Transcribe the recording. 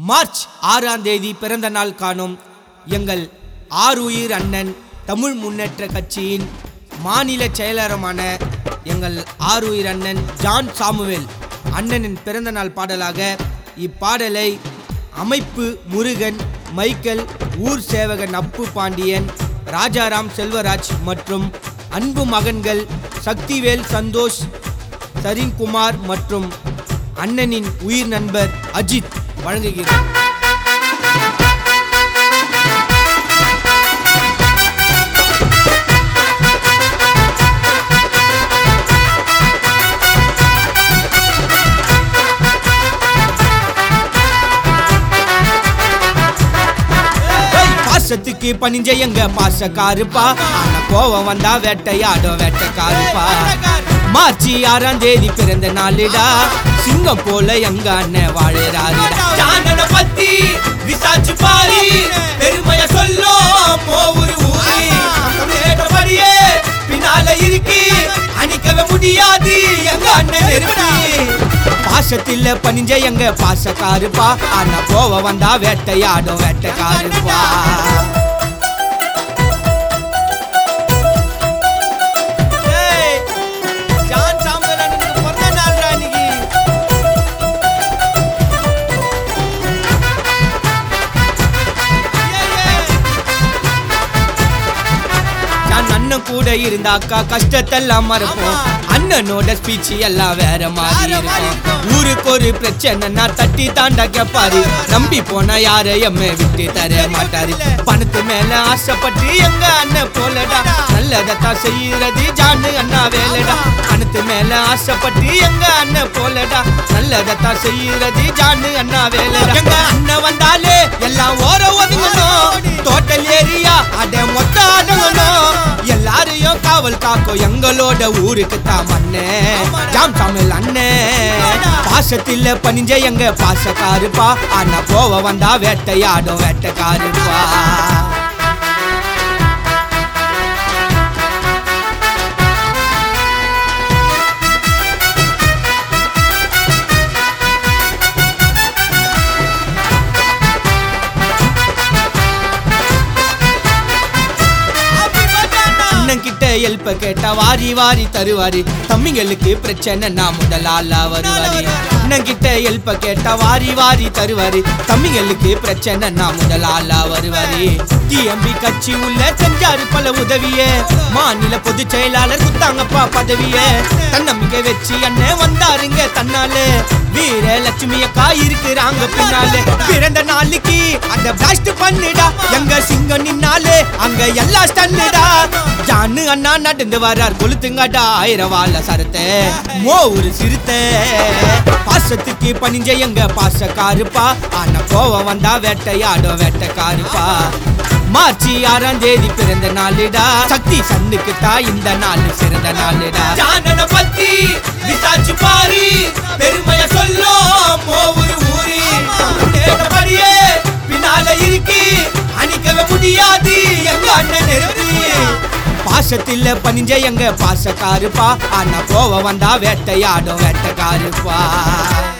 March ஆறாம் தேதி பிறந்த நாள் காணும் எங்கள் ஆருயிர் அண்ணன் தமிழ் முன்னேற்ற கட்சியின் மாநில செயலருமான எங்கள் ஆருயிர் அண்ணன் ஜான் சாமுவேல் அண்ணனின் பிறந்த நாள் பாடலாக இப்பாடலை அமைப்பு முருகன் மைக்கேல் ஊர் சேவகன் அப்பு பாண்டியன் ராஜாராம் செல்வராஜ் மற்றும் அன்பு மகன்கள் சக்திவேல் சந்தோஷ் சரின்குமார் மற்றும் அண்ணனின் உயிர் நண்பர் அஜித் வழங்குகிறார் ஏய், பாசத்துக்கு பணிஞ்ச எங்க பாசக்காருப்பா ஆனா கோவம் வந்தா வேட்டையாடும் வேட்டைக்காருப்பா மார்ச் ஆறாம் தேதி பிறந்த நாளுடா சிங்கம் போல எங்க அண்ணன் வாழறாருடா ஜானன பத்தி விசாரிச்சு பாரு பெருமைய சொல்லும் போவுரு ஊரு கேட்டபடியே பின்னால இருக்கு அணிக்கவே முடியாது எங்க அண்ணன் நெருப்பு பாசத்தில் பணிஞ்ச எங்க பாசக்காருப்பா ஆனா போவ வந்தா வேட்டையாடும் வேட்டைக்காருப்பா ஏய், ஜான் சாமுவேல் அண்ணனுக்கு பிறந்த நாள்டா இன்னைக்கு. நான் அண்ணன் கூட இருந்தாக்கா கஷ்டத்தெல்லாம் மறப்போம் அண்ணனோட ஸ்பீச் எல்லாம் வேற மாதிரி இருக்கும் ஊருக்கு ஒரு பிரச்சனைனா தட்டி தாண்டா கேப்பாரு நம்பி போனா யாரையுமே விட்டு தர மாட்டாரு பணத்து மேல ஆசைப்பட்டு எங்க அண்ணன் போலடா நல்லதத்தான் செய்யறது ஜானு அண்ணா வேலைடா பணத்து மேல ஆசைப்பட்டு எங்க அண்ணன் போலடா நல்லதத்தான் செய்யறது ஜானு அண்ணா வேலைடா எங்க அண்ணன் வந்தாலே எல்லாம் ஓர ஒதுங்கணும் டோட்டல் ஏரியா அட மொத்த அடங்கணும் எல்லாரையும் காவல் காக்கும் எங்களோட ஊருக்கு தான் மண்ணே ஜாம் தமிழ் அண்ணே பாசத்தில் பணிஞ்ச எங்க பாசக்காருப்பா ஆனா போவ வந்தா வேட்டையாடும் வேட்டைக்காருப்பா அண்ணன் கிட்ட ஹெல்ப்ப கேட்டா வாரி வாரி தருவாரு தம்பிங்களுக்கு பிரச்சனை நான் முதலாளா வருவாரு அண்ணன் கிட்ட ஹெல்ப்ப கேட்டா வாரி வாரி தருவாரு தம்பிங்களுக்கு பிரச்சனை நான் முதலாளா வருவாரு டிஎம்பி கட்சி உள்ள செஞ்சாரு பல உதவிய மாநில பொதுச் செயலாளர் குத்தாங்கப்பா பதவிய தன்னம்பிக்கை வச்சு அண்ணன் வந்தாருங்க தன்னால வீர லட்சுமி அக்கா இருக்கிறாங்க பின்னால பிறந்த நாளைக்கு அந்த பிளாஸ்ட் பண்ணுடா எங்க சிங்கம் நின்னாலே அங்க எல்லாம் ஸ்டன்னுடா ஜானு அண்ணா நடந்து வர்றார் கொளுத்துங்கடா ஆயிரம் வாழ சரத்தை மோ ஒரு சிறுத்தை பாசத்துக்கு பணிஞ்ச எங்க பாசக்காருப்பா ஆனா கோவம் வந்தா வேட்டையாடும் வேட்டைக்காருப்பா மார்ச் ஆறாம் தேதி பிறந்த நாளுடா சக்தி சன்னுக்கு தான் இந்த நாள் சிறந்த நாளுடா ஜானன பத்தி விசாரிச்சு பாரு பெருமைய சொல்லும் போவுரு ஊரு கேட்டபடியே பின்னால இருக்கு அணிக்கவே முடியாது எங்க அண்ணன் நெருப்பு பாசத்தில் பணிஞ்ச எங்க பாசக்காருப்பா ஆனா போவ வந்தா வேட்டையாடும் வேட்டைக்காருப்பா